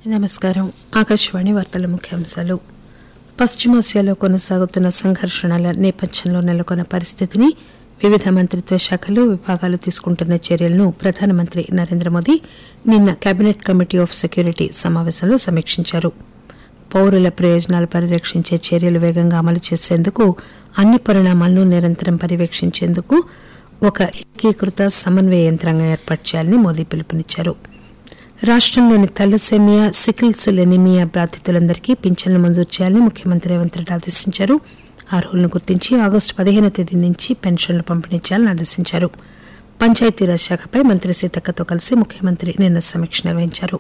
నమస్కారం ఆకాశవాణి వార్తల ముఖ్యాంశాలు పశ్చిమాసియాలో కొనసాగుతున్న సంఘర్షణల నేపథ్యంలో నెలకొన్న పరిస్థితిని వివిధ మంత్రిత్వ శాఖలు విభాగాలు తీసుకుంటున్న చర్యలను ప్రధానమంత్రి నరేంద్ర మోదీ నిన్న కేబినెట్ కమిటీ ఆఫ్ సెక్యూరిటీ సమావేశంలో సమీక్షించారు పౌరుల ప్రయోజనాలు పరిరక్షించే చర్యలు వేగంగా అమలు చేసేందుకు అన్ని పరిణామాలను నిరంతరం పర్యవేక్షించేందుకు ఒక ఏకీకృత సమన్వయ యంత్రాంగం ఏర్పాటు చేయాలని మోదీ పిలుపునిచ్చారు రాష్టంలోని తలసేమియా సికిల్ సెల్ ఎనిమియా బాధితులందరికీ పింఛన్లు మంజూరు చేయాలని ముఖ్యమంత్రి రేవంత్ రెడ్డి ఆదేశించారు అర్హులను గుర్తించి ఆగస్టు పదిహేను తేదీ నుంచి పెన్షన్లు పంపిణీ చేయాలని ఆదేశించారు పంచాయతీరాజ్ శాఖపై మంత్రి సీతక్కతో కలిసి ముఖ్యమంత్రి నిన్న సమీక్ష నిర్వహించారు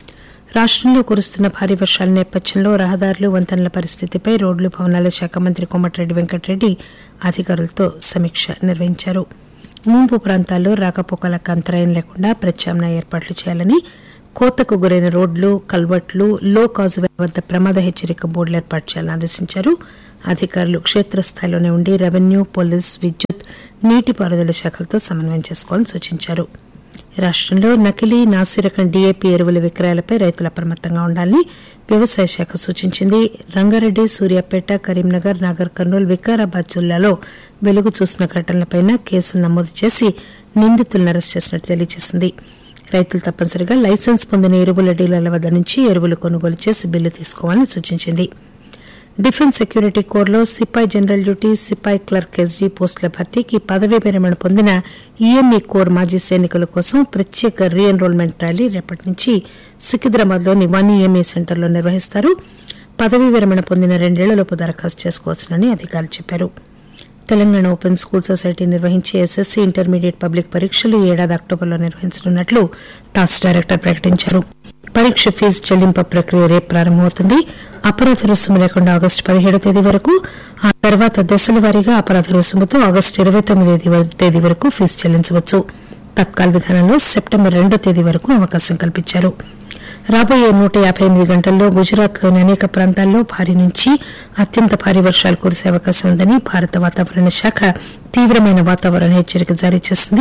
రాష్టంలో కురుస్తున్న భారీ వర్షాల నేపథ్యంలో రహదారులు వంతెనల పరిస్థితిపై రోడ్లు భవనాల శాఖ మంత్రి కోమటిరెడ్డి వెంకటరెడ్డి అధికారులతో సమీక్ష నిర్వహించారు ముంపు ప్రాంతాల్లో రాకపోకలకు అంతరాయం లేకుండా ప్రత్యామ్నాయ ఏర్పాట్లు చేయాలని కోతకు గురైన రోడ్లు కల్వర్ట్లు లో కాజు వద్ద ప్రమాద హెచ్చరిక బోర్డులు ఏర్పాటు చేయాలని ఆదేశించారు అధికారులు క్షేత్రస్థాయిలోనే ఉండి రెవెన్యూ పోలీస్ విద్యుత్ నీటిపారుదల శాఖలతో సమన్వయం చేసుకోవాలని సూచించారు రాష్టంలో నకిలీ నాసిరకం డీఏపీ ఎరువుల విక్రయాలపై రైతులు అప్రమత్తంగా ఉండాలని వ్యవసాయ శాఖ సూచించింది రంగారెడ్డి సూర్యాపేట కరీంనగర్ నాగర్ కర్నూలు వికారాబాద్ జిల్లాలో వెలుగు చూసిన ఘటనలపై కేసులు నమోదు చేసి నిందితులను అరెస్ట్ చేసినట్టు తెలియజేసింది రైతులు తప్పనిసరిగా లైసెన్స్ పొందిన ఎరువుల డీలర్ల వద్ద నుంచి ఎరువులు కొనుగోలు చేసి బిల్లు తీసుకోవాలని సూచించింది డిఫెన్స్ సెక్యూరిటీ కోర్లో సిపాయి జనరల్ డ్యూటీ సిపాయి క్లర్క్ ఎస్డీ పోస్టుల భర్తీకి పదవీ విరమణ పొందిన ఈఎంఈ కోర్ మాజీ సైనికుల కోసం ప్రత్యేక రీ ఎన్రోల్మెంట్ ర్యాలీ రేపటి నుంచి సికింద్రాబాద్లోని వన్ ఈఎంఈ సెంటర్లో నిర్వహిస్తారు పదవీ విరమణ పొందిన రెండేళ్లలోపు దరఖాస్తు చేసుకోవచ్చునని అధికారులు చెప్పారు తెలంగాణ ఓపెన్ స్కూల్ సొసైటీ నిర్వహించే ఎస్ఎస్సీ ఇంటర్మీడియట్ పబ్లిక్ పరీక్షలు ఈ ఏడాది అక్టోబర్లో నిర్వహించనున్నట్లు టాస్ డైరెక్టర్ ప్రకటించారు పరీక్ష ఫీజు చెల్లింపు ప్రక్రియ రేపు ప్రారంభమవుతుంది అపరాధ రుసుము లేకుండా ఆగస్టు పదిహేడో తేదీ వరకు ఆ తర్వాత దశల వారీగా అపరాధ రుసుముతో ఆగస్టు ఇరవై తొమ్మిది తేదీ వరకు ఫీజు చెల్లించవచ్చు తత్కాల్ విధానంలో సెప్టెంబర్ రెండో తేదీ వరకు అవకాశం కల్పించారు రాబోయే నూట యాభై ఎనిమిది గంటల్లో గుజరాత్లోని అనేక ప్రాంతాల్లో భారీ నుంచి అత్యంత భారీ వర్షాలు కురిసే అవకాశం ఉందని భారత వాతావరణ శాఖ తీవ్రమైన వాతావరణ హెచ్చరిక జారీ చేసింది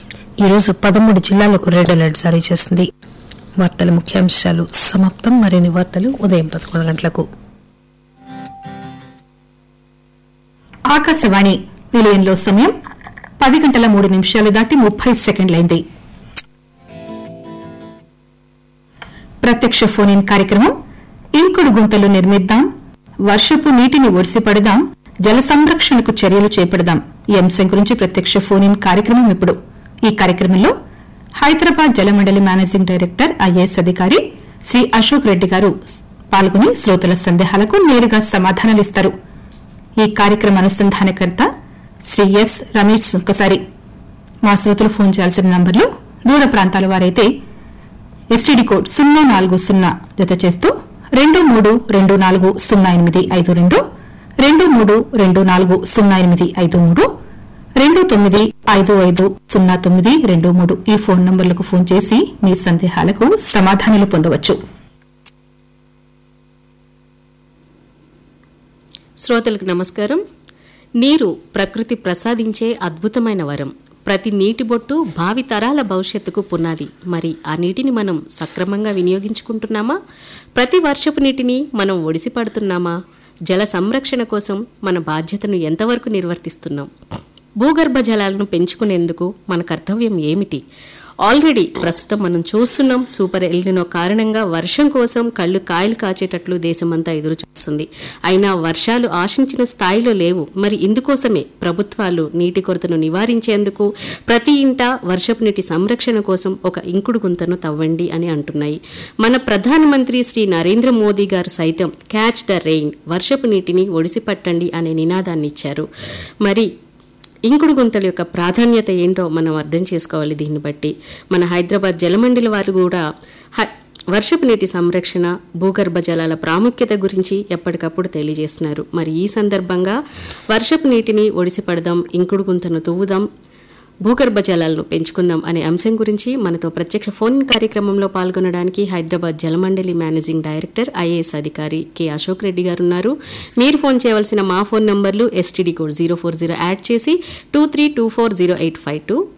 ఈ రోజు పదమూడు జిల్లాలకు రెడ్ అలర్ట్ జారీ చేసింది వార్తల ముఖ్యాంశాలు సమాప్తం మరిన్ని వార్తలు ఉదయం పదకొండు గంటలకు ఆకాశవాణి నిలయంలో సమయం పది గంటల మూడు నిమిషాలు దాటి ముప్పై సెకండ్లైంది ప్రత్యక్ష ఫోన్ ఇన్ కార్యక్రమం ఇంకుడు గుంతలు నిర్మిద్దాం వర్షపు నీటిని ఒడిసిపడదాం జల సంరక్షణకు చర్యలు చేపడదాం ఈ అంశం గురించి ప్రత్యక్ష ఫోన్ ఇన్ కార్యక్రమం ఇప్పుడు ఈ కార్యక్రమంలో Hyderabad Jalamandali managing director IAS అధికారి శ్రీ అశోక్ రెడ్డి గారు పాల్గొని శ్రోతల సందేహాలకు నేరుగా సమాధానాలిస్తారు ఈ కార్యక్రమ అనుసంధానకర్త శ్రీ ఎస్ రమేష్ ఒకసారి మా శ్రోతలు ఫోన్ చేయాల్సిన నంబర్లు దూర ప్రాంతాల వారైతే ఎస్టీడీ కోడ్ సున్నా నాలుగు సున్నా జత చేస్తూ రెండు మూడు రెండు నాలుగు సున్నా ఎనిమిది ఐదు రెండు రెండు మూడు రెండు నాలుగు సున్నా ఎనిమిది ఐదు మూడు రెండు తొమ్మిది ఐదు ఐదు సున్నా తొమ్మిది రెండు మూడు ఈ ఫోన్ నంబర్లకు ఫోన్ చేసి మీ సందేహాలకు సమాధానాలు పొందవచ్చు శ్రోతలకు నమస్కారం నీరు ప్రకృతి ప్రసాదించే అద్భుతమైన వరం ప్రతి నీటి బొట్టు భావి తరాల భవిష్యత్తుకు పునాది మరి ఆ నీటిని మనం సక్రమంగా వినియోగించుకుంటున్నామా ప్రతి వర్షపు నీటిని మనం ఒడిసి పడుతున్నామా జల సంరక్షణ కోసం మన బాధ్యతను ఎంతవరకు నిర్వర్తిస్తున్నాం భూగర్భ జలాలను పెంచుకునేందుకు మన కర్తవ్యం ఏమిటి ఆల్రెడీ ప్రస్తుతం మనం చూస్తున్నాం సూపర్ ఎల్నినో కారణంగా వర్షం కోసం కళ్ళు కాయలు కాచేటట్లు దేశమంతా ఎదురు చూస్తుంది అయినా వర్షాలు ఆశించిన స్థాయిలో లేవు మరి ఇందుకోసమే ప్రభుత్వాలు నీటి కొరతను నివారించేందుకు ప్రతి ఇంట వర్షపు నీటి సంరక్షణ కోసం ఒక ఇంకుడు గుంతను తవ్వండి అని అంటున్నాయి మన ప్రధానమంత్రి శ్రీ నరేంద్ర మోదీ గారు సైతం క్యాచ్ ద రెయిన్ వర్షపు నీటిని ఒడిసి పట్టండి అనే నినాదాన్ని ఇచ్చారు మరి ఇంకుడు గుంతల యొక్క ప్రాధాన్యత ఏంటో మనం అర్థం చేసుకోవాలి దీన్ని బట్టి మన హైదరాబాద్ జలమండలి వారు కూడా హ- వర్షపు నీటి సంరక్షణ భూగర్భ జలాల ప్రాముఖ్యత గురించి ఎప్పటికప్పుడు తెలియజేస్తున్నారు మరి ఈ సందర్భంగా వర్షపు నీటిని ఒడిసి పడదాం ఇంకుడు గుంతను తువ్వుదాం భూగర్భ జలాలను పెంచుకుందాం అనే అంశం గురించి మనతో ప్రత్యక్ష ఫోన్ కార్యక్రమంలో పాల్గొనడానికి Hyderabad Jalamandali managing director IAS అధికారి కె అశోక్ రెడ్డి గారు ఉన్నారు మీరు ఫోన్ చేయవలసిన మా ఫోన్ నంబర్లు STD code zero four zero add చేసి two three two four zero eight five two two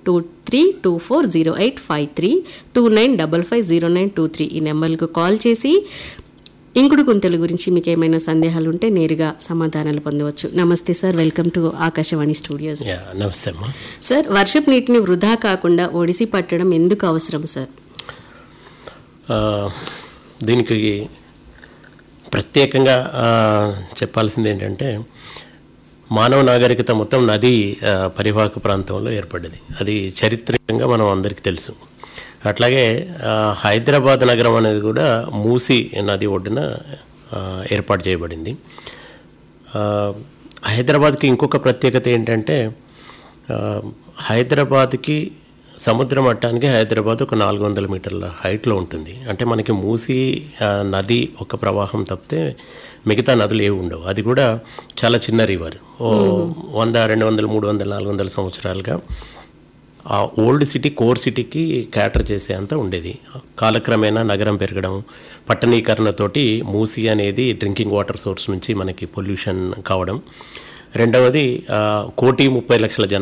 three two four zero eight five three two nine double five zero nine two three ఈ నెంబర్లకు call చేసి ఇంకుడు గుంతల గురించి మీకు ఏమైనా సందేహాలు ఉంటే నేరుగా సమాధానాలు పొందవచ్చు నమస్తే sir welcome to Akashvani studios yeah నమస్తే అమ్మా సార్ వర్షపు నీటిని వృధా కాకుండా ఒడిసి పట్టడం ఎందుకు అవసరం సార్ ఆ, దీనికి ప్రత్యేకంగా ఆ, చెప్పాల్సింది ఏంటంటే మానవ నాగరికత మొత్తం నది ఆ, పరివాహక ప్రాంతంలో ఏర్పడ్డది అది చారిత్రకంగా మనం అందరికీ తెలుసు అట్లాగే ఆ, హైదరాబాద్ నగరం అనేది కూడా మూసి నది ఒడ్డున ఆ, ఏర్పాటు చేయబడింది ఆ, హైదరాబాద్కి ఇంకొక ప్రత్యేకత ఏంటంటే ఆ, హైదరాబాద్కి సముద్ర మట్టానికి హైదరాబాద్ ఒక నాలుగు వందల మీటర్ల హైట్లో ఉంటుంది అంటే మనకి మూసి ఆ, నది ఒక ప్రవాహం తప్పితే మిగతా నదులు ఏవి ఉండవు అది కూడా చాలా చిన్న రివర్ ఓ వంద రెండు వందల మూడు వందల నాలుగు వందల సంవత్సరాలుగా ఆ ఓల్డ్ సిటీ కోర్ సిటీకి క్యాటర్ చేసే అంత ఉండేది కాలక్రమేణా నగరం పెరగడం పట్టణీకరణతోటి మూసి అనేది డ్రింకింగ్ వాటర్ సోర్స్ నుంచి మనకి పొల్యూషన్ కావడం రెండవది ఆ, కోటి ముప్పై లక్షల జనాభా